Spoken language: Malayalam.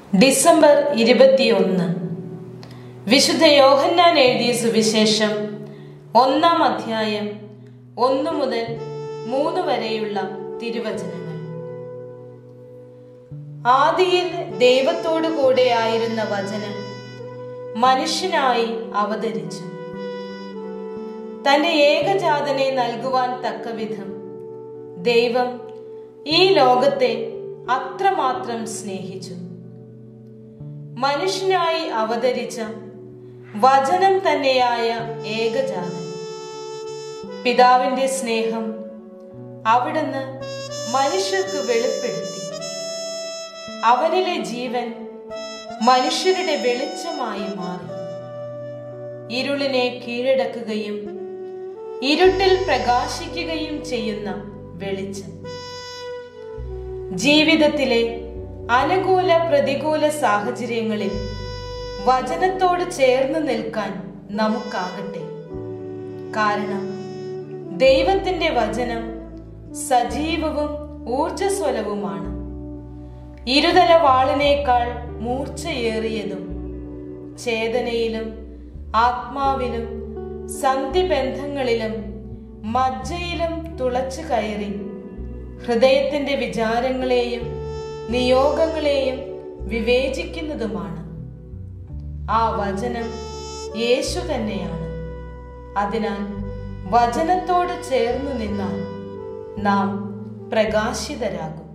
ഡിസംബർ ഇരുപത്തിയൊന്ന് വിശുദ്ധ യോഹന്നാൻ എഴുതിയ സുവിശേഷം ഒന്നാം അധ്യായം ഒന്ന് മുതൽ മൂന്ന് വരെയുള്ള തിരുവചനങ്ങൾ ആദിയിൽ ദൈവത്തോടു കൂടെ ആയിരുന്ന വചനം മനുഷ്യനായി അവതരിച്ചു തന്റെ ഏകജാതനെ നൽകുവാൻ തക്കവിധം ദൈവം ഈ ലോകത്തെ അത്രമാത്രം സ്നേഹിച്ചു മനുഷ്യനായി അവതരിച്ച വചനം തന്നെയായ ഏകജാതൻ പിതാവിന്റെ സ്നേഹം അവിടുന്ന് മനുഷ്യർക്ക് വെളിപ്പെടുത്തി അവനിലെ ജീവൻ മനുഷ്യരുടെ വെളിച്ചമായി മാറി ഇരുളിനെ കീഴടക്കുകയും ഇരുട്ടിൽ പ്രകാശിക്കുകയും ചെയ്യുന്ന വെളിച്ചം ജീവിതത്തിലെ അനുകൂല പ്രതികൂല സാഹചര്യങ്ങളിൽ വചനത്തോട് ചേർന്ന് നിൽക്കാൻ നമുക്കാകട്ടെ കാരണം ദൈവത്തിന്റെ വചനം സജീവവും ഊർജസ്വലവുമാണ് ഇരുതല വാളിനേക്കാൾ മൂർച്ചയേറിയതും ചേതനയിലും ആത്മാവിലും സന്ധിബന്ധങ്ങളിലും മജ്ജയിലും തുളച്ചു കയറി ഹൃദയത്തിന്റെ വിചാരങ്ങളെയും നിയോഗങ്ങളെയും വിവേചിക്കുന്നതുമാണ് ആ വചനം യേശു തന്നെയാണ് അതിനാൽ വചനത്തോട് ചേർന്നു നിന്നാൽ നാം പ്രകാശിതരാകും